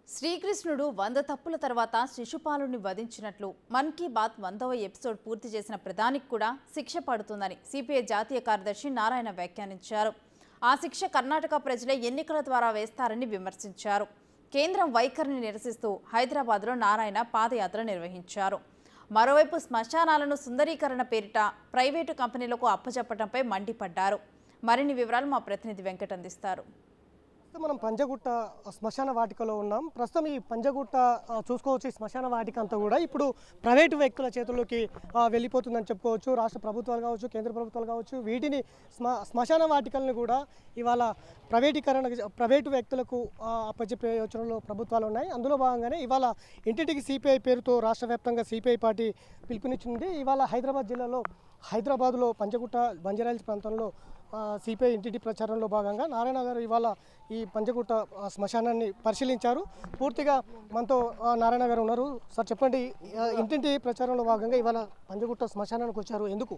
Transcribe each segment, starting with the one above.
శ్రీకృష్ణుడు వంద తప్పుల తర్వాత శిశుపాలుని వధించినట్లు మన్ కీ బాత్ వందవ ఎపిసోడ్ పూర్తి చేసిన ప్రధానికి కూడా శిక్ష పడుతుందని సిపిఐ జాతీయ కార్యదర్శి నారాయణ వ్యాఖ్యానించారు ఆ శిక్ష కర్ణాటక ప్రజలే ఎన్నికల ద్వారా వేస్తారని విమర్శించారు కేంద్రం వైఖరిని నిరసిస్తూ హైదరాబాద్లో నారాయణ పాదయాత్ర నిర్వహించారు మరోవైపు శ్మశానాలను సుందరీకరణ పేరిట ప్రైవేటు కంపెనీలకు అప్పచెప్పడంపై మండిపడ్డారు మరిన్ని వివరాలు మా ప్రతినిధి వెంకట్ అందిస్తారు ప్రస్తుతం మనం పంజగుట్ట శ్మశాన వాటికలో ఉన్నాం ప్రస్తుతం ఈ పంజగుట్ట ఆ, చూసుకోవచ్చు ఈ శ్మశాన వాటిక అంతా కూడా ఇప్పుడు ప్రైవేటు వ్యక్తుల చేతుల్లోకి ఆ, వెళ్ళిపోతుందని చెప్పుకోవచ్చు రాష్ట్ర ప్రభుత్వాలు కావచ్చు కేంద్ర ప్రభుత్వాలు కావచ్చు వీటిని శ్మ శ్మశాన వాటికలను కూడా ఇవాళ ప్రైవేటీకరణ ప్రైవేటు వ్యక్తులకు ఆ, అప్పచెప్పే యోచనలో ప్రభుత్వాలు ఉన్నాయి అందులో భాగంగానే ఇవాళ ఇంటింటికి సిపిఐ పేరుతో రాష్ట్ర వ్యాప్తంగా సిపిఐ పార్టీ పిలుపునిచ్చింది ఇవాళ హైదరాబాద్ జిల్లాలో హైదరాబాద్లో పంజగుట్ట బంజారాహిల్స్ ప్రాంతంలో ఆ, సిపిఐ ఇంటింటి ప్రచారంలో భాగంగా నారాయణ గారు ఇవాళ ఈ పంచగుట్ట ఆ, శ్మశానాన్ని పరిశీలించారు పూర్తిగా మనతో ఆ, నారాయణ గారు ఉన్నారు సార్ చెప్పండి ఆ, ఇంటింటి ప్రచారంలో భాగంగా ఇవాళ పంచగుట్ట శ్మశానానికి వచ్చారు ఎందుకు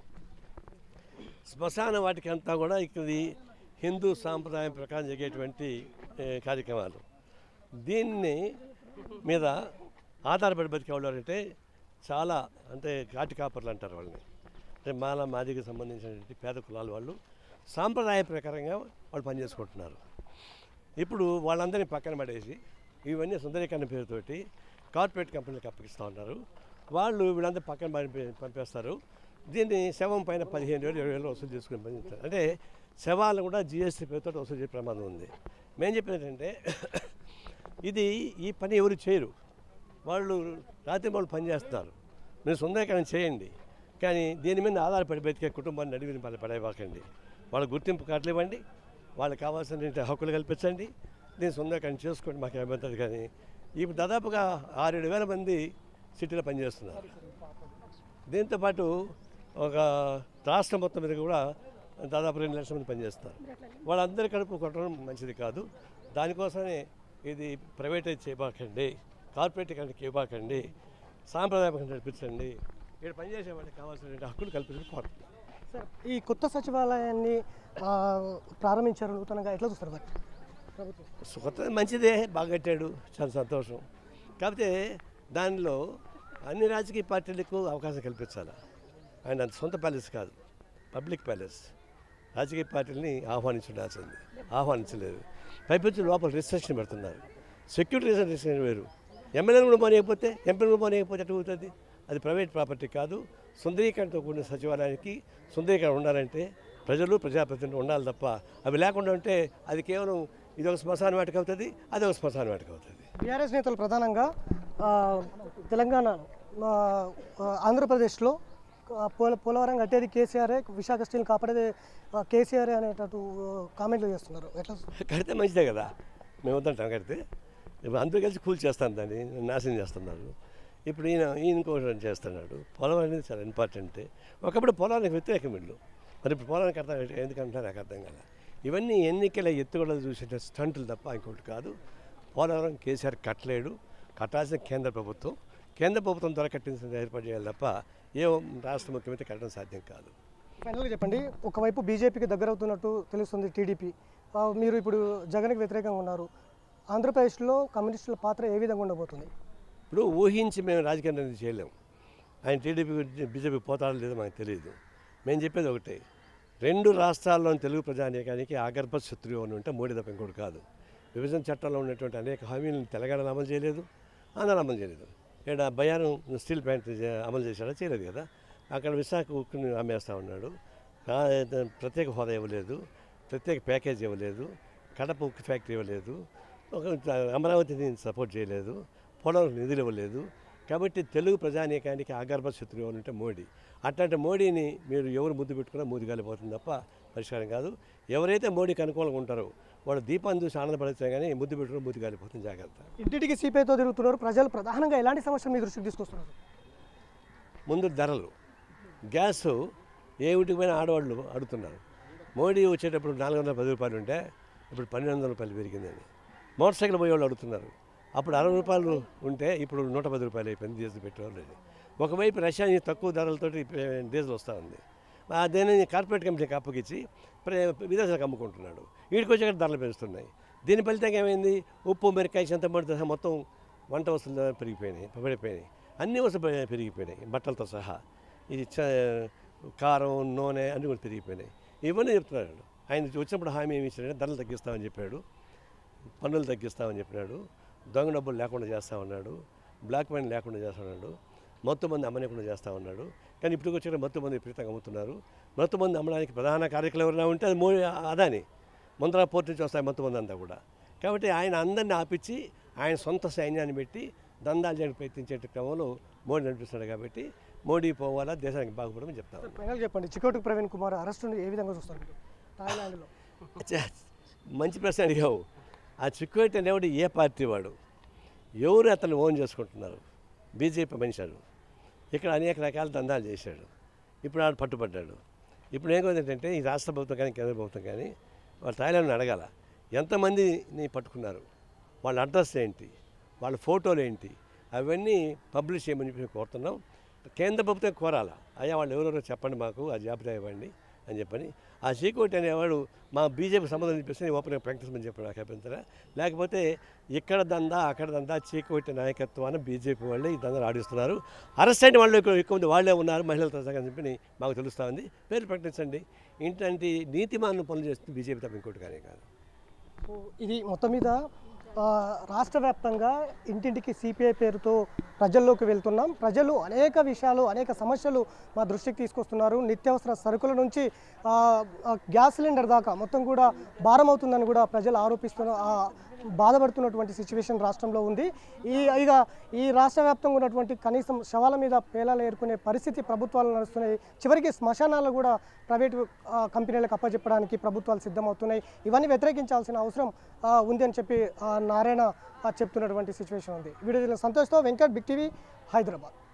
శ్మశాన వాటికి అంతా కూడా ఇది హిందూ సాంప్రదాయం ప్రకారం జరిగేటువంటి ఏ, కార్యక్రమాలు దీన్ని మీద ఆధారపడి బతికేవాళ్ళు అంటే చాలా అంటే కాటి కాపర్లు అంటారు వాళ్ళని అంటే మాల మాదికి సంబంధించినటువంటి పేద కులాల వాళ్ళు సాంప్రదాయ ప్రకారంగా వాళ్ళు పనిచేసుకుంటున్నారు ఇప్పుడు వాళ్ళందరినీ పక్కన పడేసి ఇవన్నీ సుందరీకరణ పేరుతోటి కార్పొరేట్ కంపెనీలకు అప్పగిస్తూ ఉన్నారు వాళ్ళు వీళ్ళందరూ పక్కన పంపి పంపేస్తారు దీన్ని శవం పైన పదిహేను వేలు ఇరవై వేలు వసూలు చేసుకుని పని చేస్తారు అంటే శవాలను కూడా జిఎస్టీ పేరుతో వసూలు చేసే ప్రమాదం ఉంది మేము చెప్పేది ఏంటంటే ఇది ఈ పని ఎవరు చేయరు వాళ్ళు రాత్రి వాళ్ళు పని చేస్తున్నారు మీరు సుందరీకరణ చేయండి కానీ దీని మీద ఆధారపడి బతికే కుటుంబాన్ని అడిగిన పని పడేవాకండి వాళ్ళ గుర్తింపు కార్డులు ఇవ్వండి వాళ్ళకి కావాల్సిన హక్కులు కల్పించండి దీన్ని సుందరీకరణ చేసుకోండి మాకు ఏమంటుంది కానీ ఇప్పుడు దాదాపుగా ఆరేడు వేల మంది సిటీలో పనిచేస్తున్నారు దీంతోపాటు ఒక రాష్ట్రం మొత్తం మీద కూడా దాదాపు రెండు లక్షల మంది పనిచేస్తారు వాళ్ళందరి కడుపు కొట్టడం మంచిది కాదు దానికోసమే ఇది ప్రైవేటైజ్ చేయబాకండి కార్పొరేటీకరణకి ఇవ్వకండి సాంప్రదాయకంగా నడిపించండి ఇక్కడ పనిచేసే వాళ్ళకి కావాల్సిన హక్కులు కల్పించడం కోరుతున్నాను సార్ ఈ కొత్త సచివాలయాన్ని ఆ, ప్రారంభించారు నూతనంగా ఎట్లా చూస్తారు మరి ప్రభుత్వం కొత్త మంచిదే బాగా కట్టాడు చాలా సంతోషం కాకపోతే దానిలో అన్ని రాజకీయ పార్టీలకు అవకాశం కల్పించాలి ఆయన అంత సొంత ప్యాలెస్ కాదు పబ్లిక్ ప్యాలెస్ రాజకీయ పార్టీలని ఆహ్వానించాల్సింది ఆహ్వానించలేదు పైపించి లోపల రిస్ట్రిక్షన్ పెడుతున్నారు సెక్యూరిటీ రిస్ట్రిక్షన్ వేరు ఎమ్మెల్యేలు కూడా పోనీయకపోతే ఎంపీలు కూడా పోనీయకపోతే ఎట్లా అవుతుంది అది ప్రైవేట్ ప్రాపర్టీ కాదు సుందరీకరణతో కూడిన సచివాలయానికి సుందరీకరణ ఉండాలంటే ప్రజలు ప్రజాప్రతినిధులు ఉండాలి తప్ప అవి లేకుండా ఉంటే అది కేవలం ఇది ఒక శ్మశాన వాటికి అవుతుంది అది ఒక శ్మశాన వాటికి అవుతుంది బీఆర్ఎస్ నేతలు ప్రధానంగా ఆ, తెలంగాణ ఆ, ఆ, ఆంధ్రప్రదేశ్లో ఆ, పోల పోలవరం కట్టేది కేసీఆరే విశాఖ స్టీల్ కాపాడేది ఆ, కేసీఆర్ అనేటట్టు ఆ, కామెంట్లు చేస్తున్నారు ఎట్లా కడితే మంచిదే కదా మేము వద్దంటాం కడితే ఇప్పుడు అందరూ కలిసి కూల్ చేస్తాను దాన్ని నాశనం చేస్తున్నారు ఇప్పుడు ఈయన ఈయన ఇంకోటి చేస్తున్నాడు పొలం అనేది చాలా ఇంపార్టెంట్ ఒకప్పుడు పొలానికి వ్యతిరేకం వీళ్ళు మరి ఇప్పుడు పొలానికి అర్థం ఎందుకంటే నాకు అర్థం కదా ఇవన్నీ ఎన్నికల ఎత్తుగడలు చూసిన స్టంట్లు తప్ప ఇంకోటి కాదు పోలవరం కేసీఆర్ కట్టలేడు కట్టాల్సిన కేంద్ర ప్రభుత్వం కేంద్ర ప్రభుత్వం ద్వారా కట్టించిన ఏర్పాటు చేయాలి తప్ప ఏ రాష్ట్ర ముఖ్యమంత్రి కట్టడం సాధ్యం కాదు ఫైనల్గా చెప్పండి ఒకవైపు బీజేపీకి దగ్గర అవుతున్నట్టు తెలుస్తుంది టీడీపీ ఆ, మీరు ఇప్పుడు జగన్కి వ్యతిరేకంగా ఉన్నారు ఆంధ్రప్రదేశ్లో కమ్యూనిస్టుల పాత్ర ఏ విధంగా ఉండబోతుంది ఇప్పుడు ఊహించి మేము రాజకీయ నిర్ణయం చేయలేము ఆయన టీడీపీ బీజేపీ పోతాడో లేదో మనకు తెలియదు మేము చెప్పేది ఒకటే రెండు రాష్ట్రాల్లోని తెలుగు ప్రజానీకానికి ఆగర్భ శత్రువు అని ఉంటే మోడీ తప్ప ఇంకోటి కాదు విభజన చట్టంలో ఉన్నటువంటి అనేక హామీలను తెలంగాణలో అమలు చేయలేదు ఆంధ్రాలో అమలు చేయలేదు ఇక్కడ బయాను స్టీల్ ప్లాంట్ చే- అమలు చేశాడా చేయలేదు కదా అక్కడ విశాఖ ఉక్కుని అమ్మేస్తూ ఉన్నాడు ఆ, ప్రత్యేక హోదా ఇవ్వలేదు ప్రత్యేక ప్యాకేజ్ ఇవ్వలేదు కడప ఉక్కు ఫ్యాక్టరీ ఇవ్వలేదు ఒక అమరావతిని సపోర్ట్ చేయలేదు పొలం నిధులు ఇవ్వలేదు కాబట్టి తెలుగు ప్రజానీకానికి ఆగర్భ శత్రువు అని ఉంటే మోడీ అట్లాంటి మోడీని మీరు ఎవరు ముద్దు పెట్టుకున్నా మూది గాలిపోతుంది తప్ప పరిష్కారం కాదు ఎవరైతే మోడీకి అనుకూలంగా ఉంటారో వాళ్ళు దీపాన్ని చూసి ఆనందపడతారు కానీ ముద్దు పెట్టుకుని మూది గాలిపోతుంది జాగ్రత్త ఇంటింటికి సిపిఐతో తిరుగుతున్నారు ప్రజలు ప్రధానంగా ఎలాంటి సమస్యలు మీ దృష్టికి తీసుకొస్తున్నారు ముందు ధరలు గ్యాస్ ఏ ఇంటికి పోయినా ఆడవాళ్ళు అడుగుతున్నారు మోడీ వచ్చేటప్పుడు నాలుగు వందల పది రూపాయలు ఉంటే ఇప్పుడు పన్నెండు వందల రూపాయలు పెరిగిందని మోటార్ సైకిల్ పోయేవాళ్ళు అడుగుతున్నారు అప్పుడు అరవై రూపాయలు ఉంటే ఇప్పుడు నూట పది రూపాయలు అయిపోయింది డీజిల్ పెట్రోల్ అది ఒకవైపు రష్యా నుంచి తక్కువ ధరలతోటి డీజిల్ వస్తూ ఉంది ఆ దేనిని కార్పొరేట్ కంపెనీకి అప్పగించి ప్ర- విదేశాలకు అమ్ముకుంటున్నాడు వీడికి వచ్చే ధరలు పెంచుతున్నాయి దీని ఫలితంగా ఏమైంది ఉప్పు మిరకాయ చింతపండు సహా మొత్తం వంట వస్తువులు ధరలు పెరిగిపోయినాయి పడిపోయినాయి అన్ని వస్తువులు పె- పెరిగిపోయినాయి బట్టలతో సహా ఇది చ- కారం నూనె అన్నీ కూడా పెరిగిపోయినాయి ఇవన్నీ చెప్తున్నాడు ఆయన వచ్చినప్పుడు హామీ ఏమి ఇచ్చాడంటే ధరలు తగ్గిస్తామని చెప్పాడు పన్నులు తగ్గిస్తామని చెప్పినాడు దొంగ డబ్బులు లేకుండా చేస్తామన్నాడు బ్లాక్ మనీ లేకుండా చేస్తామన్నాడు మొత్తం మంది అమ్మలేకుండా చేస్తామన్నాడు కానీ ఇప్పుడు వచ్చిన మొత్తం మంది విపరీతంగా అమ్ముతున్నారు మొత్తం మంది అమ్మడానికి ప్రధాన కార్యక్రమం ఎవరైనా ఉంటే అది మో అదాని ముందర పోర్టు నుంచి వస్తాయి మొత్తం మంది అంతా కూడా కాబట్టి ఆయన అందరిని ఆపించి ఆయన సొంత సైన్యాన్ని పెట్టి దందాలు చేయడానికి ప్రయత్నించే క్రమంలో మోడీ నడిపిస్తున్నాడు కాబట్టి మోడీ పోవాలా దేశానికి బాగుపడమని చెప్తాను ఫైనల్ చెప్పండి చికోటి ప్రవీణ్ కుమార్ అరెస్టును ఏ విధంగా చూస్తారు మీరు థాయిలాండ్లో చ- మంచి ప్రశ్న అడిగావు ఆ చిక్కువేట్ అనేవాడు ఏ పార్టీ వాడు ఎవరు అతను ఓన్ చేసుకుంటున్నారు బీజేపీ మనిషాడు ఇక్కడ అనేక రకాల దందాలు చేశాడు ఇప్పుడు ఆడు పట్టుబడ్డాడు ఇప్పుడు ఏమైందంటే ఈ రాష్ట్ర ప్రభుత్వం కానీ కేంద్ర ప్రభుత్వం కానీ వాళ్ళు థాయిలాండ్ని అడగాల ఎంతమందిని పట్టుకున్నారు వాళ్ళ అడ్రస్ ఏంటి వాళ్ళ ఫోటోలు ఏంటి అవన్నీ పబ్లిష్ చేయమని చెప్పి కోరుతున్నాం కేంద్ర ప్రభుత్వం కోరాలా అయ్యా వాళ్ళు ఎవరెవరో చెప్పండి మాకు ఆ జాబితా ఇవ్వండి అని చెప్పని ఆ చీకోటి అనేవాడు మా బీజేపీ సంబంధం చెప్పేసి ఓపెన్గా ప్రకటించమని చెప్పాడు నాకు అభ్యంతరం లేకపోతే ఇక్కడ దందా అక్కడ దందా చీకోటి నాయకత్వాన్ని బీజేపీ వాళ్ళే ఈ దందాలు ఆడిస్తున్నారు అరెస్ట్ అయిన వాళ్ళు ఎక్కువ ఎక్కువ మంది వాళ్ళే ఉన్నారు మహిళలతో సహా అని చెప్పి మాకు తెలుస్తూ ఉంది పేరు ప్రకటించండి ఇంటి నీతిమాలను పనులు చేస్తుంది బీజేపీ తప్ప ఇంకోటి కానీ కాదు సో ఇది మొత్తం మీద ఆ, రాష్ట్ర వ్యాప్తంగా ఇంటింటికి సిపిఐ పేరుతో ప్రజల్లోకి వెళ్తున్నాం ప్రజలు అనేక విషయాలు అనేక సమస్యలు మా దృష్టికి తీసుకొస్తున్నారు నిత్యావసర సరుకుల నుంచి ఆ, ఆ, గ్యాస్ సిలిండర్ దాకా మొత్తం కూడా భారం అవుతుందని కూడా ప్రజలు ఆరోపిస్తున్న ఆ, బాధపడుతున్నటువంటి సిచ్యువేషన్ రాష్ట్రంలో ఉంది ఈ ఇక ఈ రాష్ట్ర వ్యాప్తంగా ఉన్నటువంటి కనీసం శవాల మీద పేలాలు ఏరుకునే పరిస్థితి ప్రభుత్వాలు నడుస్తున్నాయి చివరికి శ్మశానాలు కూడా ప్రైవేటు ఆ, కంపెనీలకు అప్పచెప్పడానికి ప్రభుత్వాలు సిద్ధమవుతున్నాయి ఇవన్నీ వ్యతిరేకించాల్సిన అవసరం ఆ, ఉంది అని చెప్పి ఆ, నారాయణ ఆ, చెప్తున్నటువంటి సిచ్యువేషన్ ఉంది వీడియో సంతోష్తో వెంకట్ బిగ్ టీవీ హైదరాబాద్